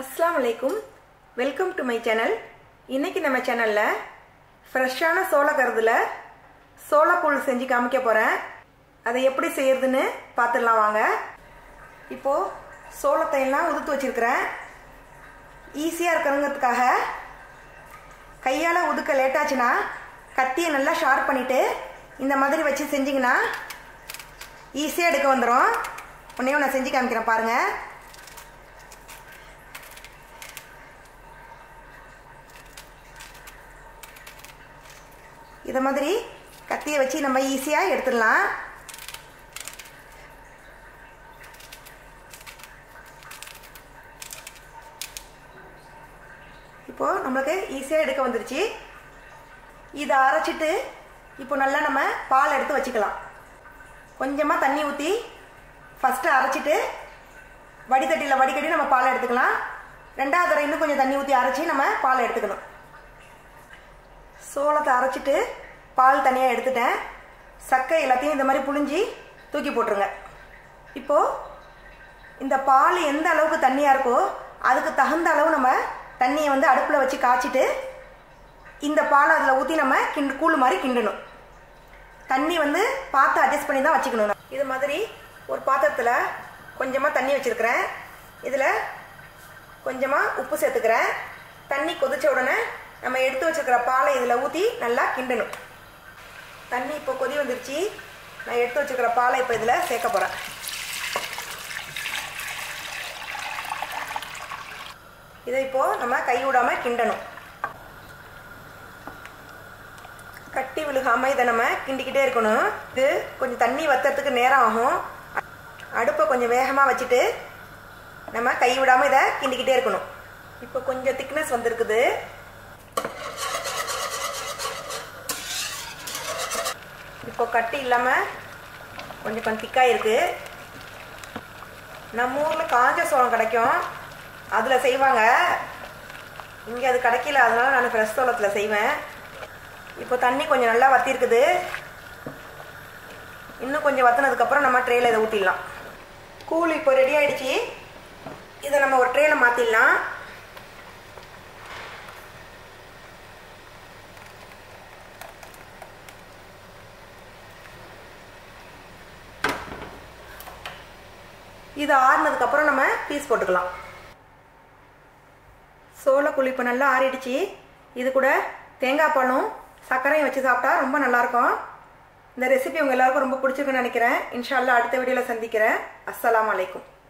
அஸ்ஸலாமு அலைக்கும் welcome to my channel இன்னைக்கு நம்ம சேனலில் ஃப்ரெஷ்ஷான சோளக்கருதுல சோளக்கூழ் செஞ்சு காமிக்க போகிறேன் அதை எப்படி செய்யறதுன்னு பார்த்துடலாம் வாங்க இப்போது சோளத்தை எல்லாம் உதுத்து வச்சிருக்கிறேன் ஈஸியாக இருக்கணுங்கிறதுக்காக கையால் உதுக்க லேட்டாச்சுன்னா கத்தியை நல்லா ஷார்ப் பண்ணிவிட்டு இந்த மாதிரி வச்சு செஞ்சிங்கன்னா ஈஸியாக எடுக்க வந்துடும் உன்னையும் நான் செஞ்சு காமிக்கிறேன் பாருங்கள் இதை மாதிரி கத்தியை வச்சு நம்ம ஈஸியாக எடுத்துடலாம் இப்போது நம்மளுக்கு ஈஸியாக எடுக்க வந்துருச்சு இதை அரைச்சிட்டு இப்போ நல்லா நம்ம பால் எடுத்து வச்சுக்கலாம் கொஞ்சமாக தண்ணி ஊற்றி ஃபஸ்ட்டு அரைச்சிட்டு வடிகட்டியில் வடிகட்டி நம்ம பால் எடுத்துக்கலாம் ரெண்டாவது தடவை இன்னும் கொஞ்சம் தண்ணி ஊற்றி அரைச்சி நம்ம பால் எடுத்துக்கணும் சோளத்தை அரைச்சிட்டு பால் தனியாக எடுத்துட்டேன் சக்கை எல்லாத்தையும் இந்த மாதிரி புழிஞ்சி தூக்கி போட்டுருங்க இப்போது இந்த பால் எந்த அளவுக்கு தண்ணியாக இருக்கோ அதுக்கு தகுந்த அளவு நம்ம தண்ணியை வந்து அடுப்பில் வச்சு காய்ச்சிட்டு இந்த பால் அதில் ஊற்றி நம்ம கிண்டு கூழ் மாதிரி கிண்டணும் தண்ணி வந்து பார்த்து அட்ஜஸ்ட் பண்ணி தான் வச்சுக்கணும் இது மாதிரி ஒரு பாத்திரத்தில் கொஞ்சமாக தண்ணி வச்சுருக்கிறேன் இதில் கொஞ்சமாக உப்பு சேர்த்துக்கிறேன் தண்ணி கொதிச்ச உடனே நம்ம எடுத்து வச்சுருக்கிற பாலை இதில் ஊற்றி நல்லா கிண்டணும் தண்ணி இப்போ கொதி வந்துருச்சு நான் எடுத்து வச்சுருக்கிற பாலை இப்போ இதில் சேர்க்க போகிறேன் இதை இப்போது நம்ம கை விடாமல் கிண்டணும் கட்டி விழுகாமல் இதை நம்ம கிண்டிக்கிட்டே இருக்கணும் இது கொஞ்சம் தண்ணி வத்துறதுக்கு நேரம் ஆகும் அடுப்பை கொஞ்சம் வேகமாக வச்சுட்டு நம்ம கை விடாமல் இதை கிண்டிக்கிட்டே இருக்கணும் இப்போ கொஞ்சம் திக்னஸ் வந்திருக்குது இப்போ கட்டி இல்லாமல் கொஞ்சம் கொஞ்சம் திக்காக இருக்குது நம்ம ஊரில் காஞ்ச சோளம் கிடைக்கும் அதில் செய்வாங்க இங்கே அது கிடைக்கல அதனால நான் ஃப்ரெஷ் சோளத்தில் செய்வேன் இப்போ தண்ணி கொஞ்சம் நல்லா வத்திருக்குது இன்னும் கொஞ்சம் வத்தினதுக்கப்புறம் நம்ம ட்ரேயில் இதை ஊற்றிடலாம் கூழ் இப்போ ரெடி ஆகிடுச்சி இதை நம்ம ஒரு ட்ரேயில் மாற்றிடலாம் இது ஆறுனதுக்கப்புறம் நம்ம பீஸ் போட்டுக்கலாம் சோளக்குழி இப்போ நல்லா ஆறிடுச்சு இது கூட தேங்காய் பாலும் சர்க்கரையும் வச்சு சாப்பிட்டா ரொம்ப நல்லாயிருக்கும் இந்த ரெசிபி உங்கள் எல்லாருக்கும் ரொம்ப பிடிச்சிருக்குன்னு நினைக்கிறேன் இன்ஷால்லா அடுத்த வீடியோவில் சந்திக்கிறேன் அஸ்ஸலாம் வலைக்கும்